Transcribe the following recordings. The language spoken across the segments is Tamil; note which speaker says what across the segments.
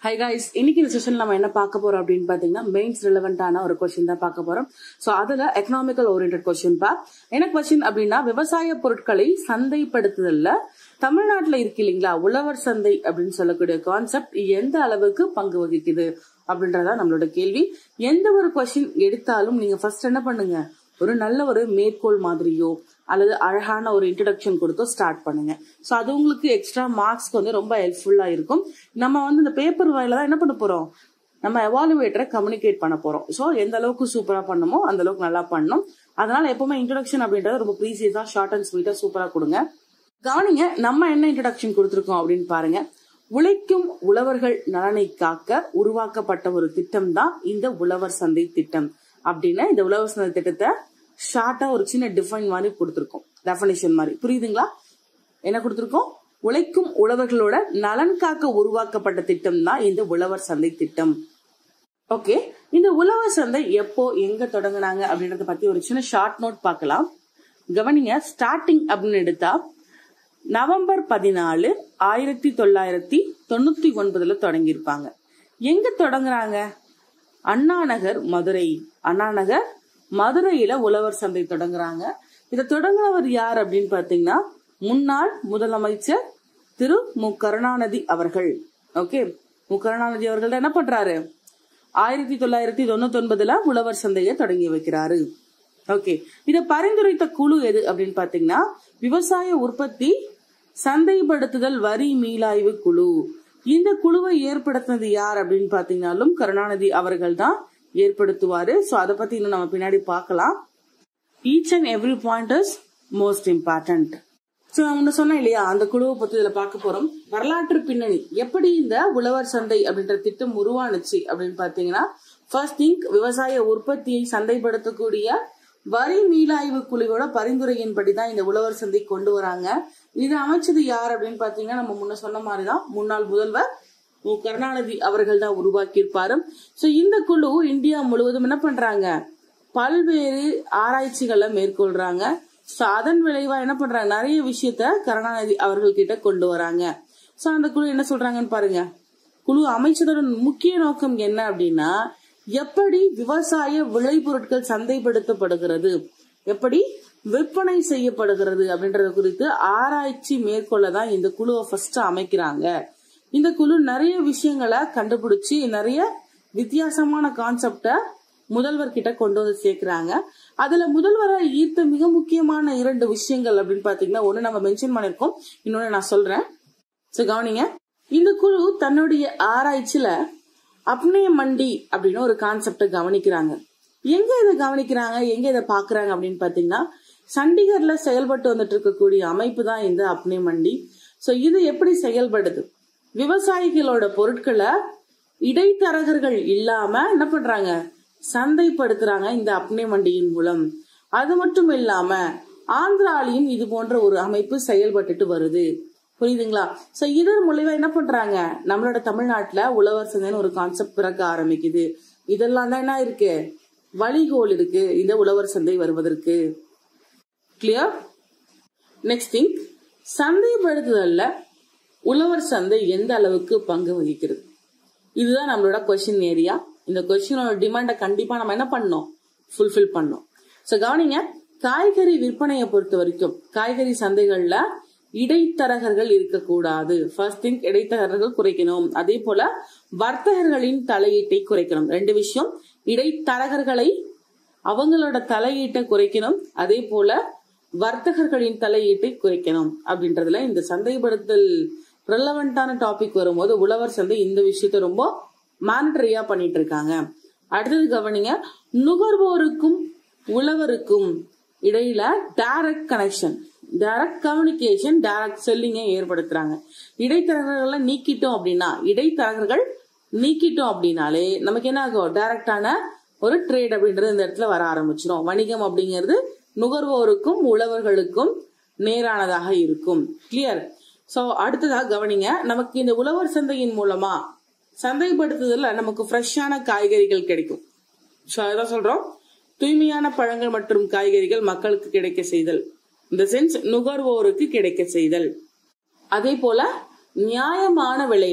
Speaker 1: ஹை காய்ஸ் இன்னைக்கு இந்த செஷன் நம்ம என்ன பார்க்க போறோம் அப்படின்னு பாத்தீங்கன்னா மெயின்ஸ் ரிலவெண்டான ஒரு கொஸ்டின் தான் பார்க்க போறோம் சோ அதுல எக்கனாமிக்கல் ஓரியன்ட் கொஸ்டின் பா என்ன கொஸ்டின் அப்படின்னா விவசாய பொருட்களை சந்தைப்படுத்துதல்ல தமிழ்நாட்டுல இருக்கு இல்லைங்களா உழவர் சந்தை அப்படின்னு சொல்லக்கூடிய கான்செப்ட் எந்த அளவுக்கு பங்கு வகிக்குது அப்படின்றதா நம்மளோட கேள்வி எந்த ஒரு கொஸ்டின் எடுத்தாலும் நீங்க ஃபர்ஸ்ட் என்ன பண்ணுங்க ஒரு நல்ல ஒரு மேற்கோள் மாதிரியோ அல்லது அழகான ஒரு இன்ட்ரடக்ஷன் கொடுத்தோ ஸ்டார்ட் பண்ணுங்க ஸோ அது உங்களுக்கு எக்ஸ்ட்ரா மார்க்ஸ்க்கு வந்து ரொம்ப ஹெல்ப்ஃபுல்லா இருக்கும் நம்ம வந்து இந்த பேப்பர் வாயில தான் என்ன பண்ண போறோம் நம்ம எவாலுவேட்டரை கம்யூனிகேட் பண்ண போறோம் ஸோ எந்த அளவுக்கு சூப்பரா பண்ணணுமோ அந்த அளவுக்கு நல்லா பண்ணணும் அதனால எப்பவுமே இன்ட்ரடக்ஷன் அப்படின்றது ரொம்ப ப்ரீசியஸா ஷார்ட் அண்ட் ஸ்வீட்டா சூப்பரா கொடுங்க கவனிங்க நம்ம என்ன இன்ட்ரடக்ஷன் கொடுத்துருக்கோம் அப்படின்னு பாருங்க உழைக்கும் உழவர்கள் நலனை காக்க உருவாக்கப்பட்ட ஒரு திட்டம் தான் இந்த உழவர் சந்தை திட்டம் அப்படின்னு இந்த உழவர் சந்தை திட்டத்தை ஷார்ட்டா ஒரு சின்ன டிஃபைன் மாதிரி கொடுத்துருக்கோம் டெஃபனிஷன் மாதிரி புரியுதுங்களா என்ன கொடுத்துருக்கோம் உழைக்கும் உழவர்களோட நலன் காக்க உருவாக்கப்பட்ட திட்டம் தான் இந்த உழவர் சந்தை திட்டம் ஓகே இந்த உழவர் சந்தை எப்போ எங்க தொடங்குனாங்க அப்படின்றத பத்தி ஒரு சின்ன ஷார்ட் நோட் பார்க்கலாம் கவனிங்க ஸ்டார்டிங் அப்படின்னு எடுத்தா நவம்பர் பதினாலு ஆயிரத்தி தொள்ளாயிரத்தி தொண்ணூத்தி ஒன்பதுல தொடங்கியிருப்பாங்க எங்க தொடங்குறாங்க அண்ணா நகர் மதுரை அண்ணா நகர் மதுரையில உழவர் சந்தை தொடங்குறாங்க இதை தொடங்குனவர் யார் அப்படின்னு பாத்தீங்கன்னா முன்னாள் முதலமைச்சர் திரு மு கருணாநிதி அவர்கள் ஓகே மு கருணாநிதி அவர்கள் என்ன பண்றாரு ஆயிரத்தி தொள்ளாயிரத்தி தொண்ணூத்தி ஒன்பதுல உழவர் சந்தையை தொடங்கி வைக்கிறாரு ஓகே இத பரிந்துரைத்த குழு எது அப்படின்னு பாத்தீங்கன்னா விவசாய உற்பத்தி சந்தைப்படுத்துதல் வரி மீளாய்வு குழு இந்த குழுவை ஏற்படுத்தினது யார் அப்படின்னு பாத்தீங்கன்னாலும் கருணாநிதி அவர்கள் தான் ஏற்படுத்துவாரு சோ அதை பத்தி இன்னும் நம்ம பின்னாடி பார்க்கலாம் each and every point is most important so நான் முன்ன சொன்னேன் இல்லையா அந்த குழுவை பத்தி இதுல பார்க்க போறோம் வரலாற்று பின்னணி எப்படி இந்த உழவர் சந்தை அப்படின்ற திட்டம் உருவானுச்சு அப்படின்னு பாத்தீங்கன்னா ஃபர்ஸ்ட் திங்க் விவசாய உற்பத்தியை சந்தைப்படுத்தக்கூடிய வரி மீளாய்வு குழுவோட பரிந்துரையின்படி தான் இந்த உழவர் சந்தை கொண்டு வராங்க இது அமைச்சது யார் அப்படின்னு பாத்தீங்கன்னா நம்ம முன்ன சொன்ன மாதிரிதான் முன்னாள் முதல்வர் மு கருணாநிதி அவர்கள் தான் உருவாக்கி இருப்பாரு சோ இந்த குழு இந்தியா முழுவதும் என்ன பண்றாங்க பல்வேறு ஆராய்ச்சிகளை மேற்கொள்றாங்க சோ அதன் விளைவா என்ன பண்றாங்க நிறைய விஷயத்த கருணாநிதி அவர்கள் கிட்ட கொண்டு வராங்க சோ அந்த குழு என்ன சொல்றாங்கன்னு பாருங்க குழு அமைச்சதோட முக்கிய நோக்கம் என்ன அப்படின்னா எப்படி விவசாய விளைபொருட்கள் சந்தைப்படுத்தப்படுகிறது எப்படி விற்பனை செய்யப்படுகிறது அப்படின்றது குறித்து ஆராய்ச்சி மேற்கொள்ள தான் இந்த குழுவை ஃபர்ஸ்ட் அமைக்கிறாங்க இந்த குழு நிறைய விஷயங்களை கண்டுபிடிச்சு நிறைய வித்தியாசமான கான்செப்ட முதல்வர் கிட்ட கொண்டு வந்து சேர்க்கிறாங்க அதுல முதல்வரை ஈர்த்த மிக முக்கியமான இரண்டு விஷயங்கள் அப்படின்னு பாத்தீங்கன்னா ஒண்ணு நம்ம மென்ஷன் பண்ணிருக்கோம் இன்னொன்னு நான் சொல்றேன் சோ கவனிங்க இந்த குழு தன்னுடைய ஆராய்ச்சியில அப்னே மண்டி அப்படின்னு ஒரு கான்செப்ட கவனிக்கிறாங்க எங்க இதை கவனிக்கிறாங்க எங்க இதை பாக்குறாங்க அப்படின்னு பாத்தீங்கன்னா சண்டிகர்ல செயல்பட்டு வந்துட்டு இருக்கக்கூடிய அமைப்பு தான் இந்த அப்னே மண்டி சோ இது எப்படி செயல்படுது விவசாயிகளோட பொருட்களை இடைத்தரகர்கள் இல்லாம என்ன பண்றாங்க சந்தைப்படுத்துறாங்க இந்த அப்னே மண்டியின் மூலம் அது மட்டும் இல்லாம ஆந்திராலையும் இது போன்ற ஒரு அமைப்பு செயல்பட்டுட்டு வருது புரியுதுங்களா சோ இதன் மூலியமா என்ன பண்றாங்க நம்மளோட தமிழ்நாட்டுல உழவர் சந்தைன்னு ஒரு கான்செப்ட் பிறக்க ஆரம்பிக்குது இதெல்லாம் தான் என்ன இருக்கு வழிகோல் இருக்கு இந்த உழவர் சந்தை வருவதற்கு கிளியர் நெக்ஸ்ட் திங் சந்தைப்படுத்துதல்ல உழவர் சந்தை எந்த அளவுக்கு பங்கு வகிக்கிறது இதுதான் நம்மளோட கொஸ்டின் ஏரியா இந்த கொஸ்டினோட டிமாண்டை கண்டிப்பா நம்ம என்ன பண்ணோம் ஃபுல்ஃபில் பண்ணோம் சோ கவனிங்க காய்கறி விற்பனையை பொறுத்த வரைக்கும் காய்கறி சந்தைகள்ல இடைத்தரகர்கள் இருக்கக்கூடாது ஃபர்ஸ்ட் திங் இடைத்தரகர்கள் குறைக்கணும் அதே போல வர்த்தகர்களின் தலையீட்டை குறைக்கணும் ரெண்டு விஷயம் இடைத்தரகர்களை அவங்களோட தலையீட்டை குறைக்கணும் அதே போல வர்த்தகர்களின் தலையீட்டை குறைக்கணும் அப்படின்றதுல இந்த சந்தைப்படுத்தல் ரெலவெண்டான டாபிக் வரும்போது உழவர் சந்தை இந்த விஷயத்த ரொம்ப மானிட்டரியா பண்ணிட்டு இருக்காங்க அடுத்தது கவனிங்க நுகர்வோருக்கும் உழவருக்கும் இடையில direct connection direct communication direct செல்லிங்கை ஏற்படுத்துறாங்க இடைத்தரகர்களை நீக்கிட்டோம் அப்படின்னா இடைத்தரகர்கள் நீக்கிட்டோம் அப்படின்னாலே நமக்கு என்ன ஆகும் டைரக்டான ஒரு ட்ரேட் அப்படின்றது இந்த இடத்துல வர ஆரம்பிச்சிடும் வணிகம் அப்படிங்கிறது நுகர்வோருக்கும் உழவர்களுக்கும் நேரானதாக இருக்கும் கிளியர் சோ அடுத்ததாக கவனிங்க நமக்கு இந்த உழவர் சந்தையின் மூலமா சந்தைப்படுத்துதல்ல நமக்கு ஃப்ரெஷ்ஷான காய்கறிகள் கிடைக்கும் ஸோ அதான் சொல்றோம் தூய்மையான பழங்கள் மற்றும் காய்கறிகள் மக்களுக்கு கிடைக்க செய்தல் இந்த சென்ஸ் நுகர்வோருக்கு கிடைக்க செய்தல் அதே போல நியாயமான விலையில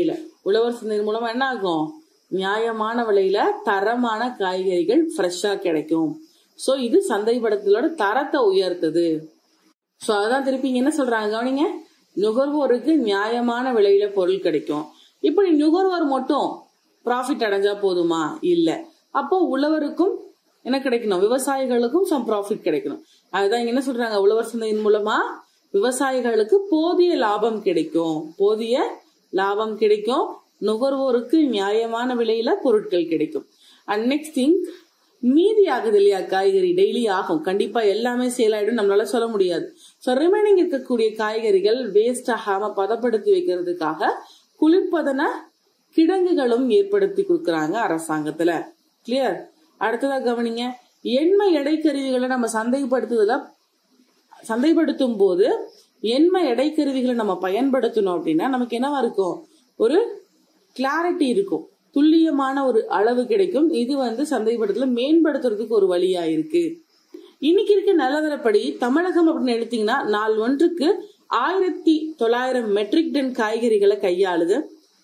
Speaker 1: உழவர் சந்தையின் மூலமா என்ன ஆகும் நியாயமான விலையில தரமான காய்கறிகள் ஃப்ரெஷ்ஷா கிடைக்கும் சோ இது சந்தைப்படுத்தலோட தரத்தை உயர்த்துது சோ அதான் திருப்பி இங்க என்ன சொல்றாங்க கவனிங்க நுகர்வோருக்கு நியாயமான விலையில பொருள் கிடைக்கும் இப்படி நுகர்வோர் மட்டும் ப்ராஃபிட் அடைஞ்சா போதுமா இல்ல அப்போ உழவருக்கும் என்ன கிடைக்கணும் விவசாயிகளுக்கும் சம் ப்ராஃபிட் கிடைக்கணும் அதுதான் இங்க என்ன சொல்றாங்க உழவர் சந்தையின் மூலமா விவசாயிகளுக்கு போதிய லாபம் கிடைக்கும் போதிய லாபம் கிடைக்கும் நுகர்வோருக்கு நியாயமான விலையில பொருட்கள் கிடைக்கும் அண்ட் நெக்ஸ்ட் திங் மீதி ஆகுது இல்லையா காய்கறி டெய்லி ஆகும் கண்டிப்பா எல்லாமே சேல் ஆயிடும் நம்மளால சொல்ல முடியாது ஸோ ரிமைனிங் இருக்கக்கூடிய காய்கறிகள் வேஸ்ட் ஆகாம பதப்படுத்தி வைக்கிறதுக்காக குளிர்பதன கிடங்குகளும் ஏற்படுத்தி கொடுக்கறாங்க அரசாங்கத்துல கிளியர் அடுத்ததா கவனிங்க எண்மை எடை கருவிகளை நம்ம சந்தைப்படுத்துதல சந்தைப்படுத்தும் போது எண்ம எடை கருவிகளை நம்ம பயன்படுத்தணும் அப்படின்னா நமக்கு என்னவா இருக்கும் ஒரு கிளாரிட்டி இருக்கும் துல்லியமான ஒரு அளவு கிடைக்கும் இது வந்து சந்தைப்படுத்தல மேம்படுத்துறதுக்கு ஒரு வழியா இருக்கு இன்னைக்கு இருக்க நிலவரப்படி தமிழகம் அப்படின்னு எடுத்தீங்கன்னா நாள் ஒன்றுக்கு ஆயிரத்தி தொள்ளாயிரம் மெட்ரிக் டன் காய்கறிகளை கையாளுது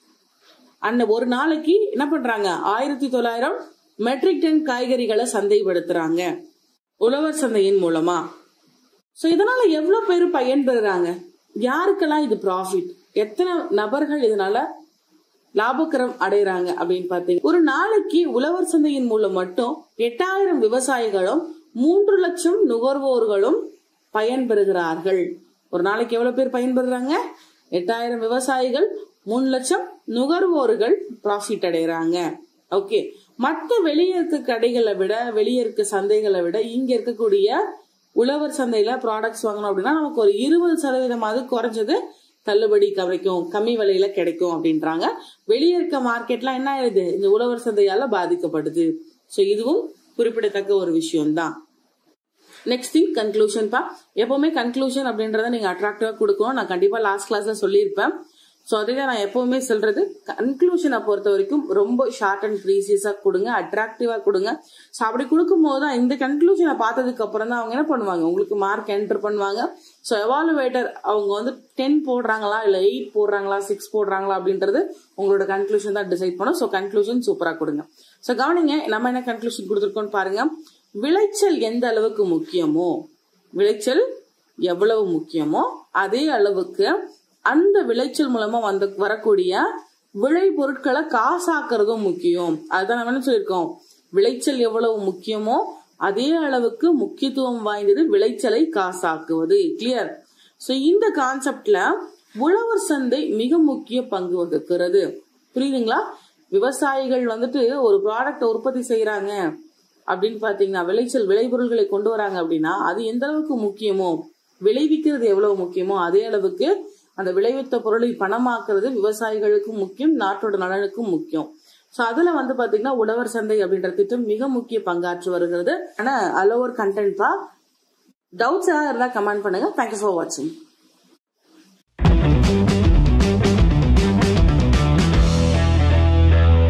Speaker 1: அந்த ஒரு நாளைக்கு என்ன பண்றாங்க ஆயிரத்தி தொள்ளாயிரம் மெட்ரிக் டன் காய்கறிகளை சந்தைப்படுத்துறாங்க உழவர் சந்தையின் மூலமா சோ இதனால எவ்வளவு பேர் பயன்பெறுறாங்க யாருக்கெல்லாம் இது ப்ராஃபிட் எத்தனை நபர்கள் இதனால லாபக்கரம் அடைறாங்க அப்படின்னு பாத்தீங்க ஒரு நாளைக்கு உழவர் சந்தையின் மூலம் மட்டும் எட்டாயிரம் விவசாயிகளும் மூன்று லட்சம் நுகர்வோர்களும் பயன்பெறுகிறார்கள் ஒரு நாளைக்கு எவ்வளவு பேர் பயன்பெறுறாங்க எட்டாயிரம் விவசாயிகள் மூணு லட்சம் நுகர்வோர்கள் ப்ராஃபிட் அடைகிறாங்க ஓகே மற்ற வெளியே இருக்க கடைகளை விட வெளியே இருக்க சந்தைகளை விட இங்க இருக்கக்கூடிய உழவர் சந்தையில ப்ராடக்ட்ஸ் வாங்கணும் அப்படின்னா நமக்கு ஒரு இருபது சதவீதமாவது குறைஞ்சது தள்ளுபடி கிடைக்கும் கம்மி விலையில கிடைக்கும் அப்படின்றாங்க வெளியே இருக்க மார்க்கெட்லாம் என்ன ஆயிடுது இந்த உழவர் சந்தையால பாதிக்கப்படுது சோ இதுவும் குறிப்பிடத்தக்க ஒரு விஷயம் தான் நெக்ஸ்ட் திங் கன்க்ளூஷன் பா எப்பவுமே கன்க்ளூஷன் அப்படின்றத நீங்க அட்ராக்டிவா கொடுக்கணும் நான் கண்டிப்பா லாஸ்ட் கிளாஸ்ல சொல்லியிருப்பேன் ஸோ அதுதான் நான் எப்பவுமே சொல்றது கன்க்ளூஷனை பொறுத்த வரைக்கும் ரொம்ப ஷார்ட் அண்ட் ப்ரீசியஸா கொடுங்க அட்ராக்டிவா கொடுங்க ஸோ அப்படி கொடுக்கும் போது தான் இந்த கன்க்ளூஷனை பார்த்ததுக்கு அப்புறம் தான் அவங்க என்ன பண்ணுவாங்க உங்களுக்கு மார்க் என்டர் பண்ணுவாங்க ஸோ எவாலுவேட்டர் அவங்க வந்து டென் போடுறாங்களா இல்லை எயிட் போடுறாங்களா சிக்ஸ் போடுறாங்களா அப்படின்றது உங்களோட கன்க்ளூஷன் தான் டிசைட் பண்ணும் ஸோ கன்க்ளூஷன் சூப்பரா கொடுங்க ஸோ கவனிங்க நம்ம என்ன கன்க்ளூஷன் கொடுத்துருக்கோம்னு பாருங்க விளைச்சல் எந்த அளவுக்கு முக்கியமோ விளைச்சல் எவ்வளவு முக்கியமோ அதே அளவுக்கு அந்த விளைச்சல் மூலமா வந்து வரக்கூடிய விளை பொருட்களை காசாக்குறதும் முக்கியம் அதுதான் நம்ம என்ன சொல்லியிருக்கோம் விளைச்சல் எவ்வளவு முக்கியமோ அதே அளவுக்கு முக்கியத்துவம் வாய்ந்தது விளைச்சலை காசாக்குவது கிளியர் சோ இந்த கான்செப்ட்ல உழவர் சந்தை மிக முக்கிய பங்கு வகிக்கிறது புரியுதுங்களா விவசாயிகள் வந்துட்டு ஒரு ப்ராடக்ட் உற்பத்தி செய்யறாங்க அப்படின்னு பாத்தீங்கன்னா விளைச்சல் விளைபொருள்களை கொண்டு வராங்க அப்படின்னா அது எந்த அளவுக்கு முக்கியமோ விளைவிக்கிறது எவ்வளவு முக்கியமோ அதே அளவுக்கு அந்த விளைவித்த பொருளை பணமாக்குறது விவசாயிகளுக்கும் முக்கியம் நாட்டோட நலனுக்கும் முக்கியம் சோ அதுல வந்து பாத்தீங்கன்னா உழவர் சந்தை அப்படின்ற திட்டம் மிக முக்கிய பங்காற்றி வருகிறது ஆனா அலோவர் கண்டென்ட் பா டவுட்ஸ் ஏதாவது இருந்தா கமெண்ட் பண்ணுங்க தேங்க்யூ ஃபார் வாட்சிங்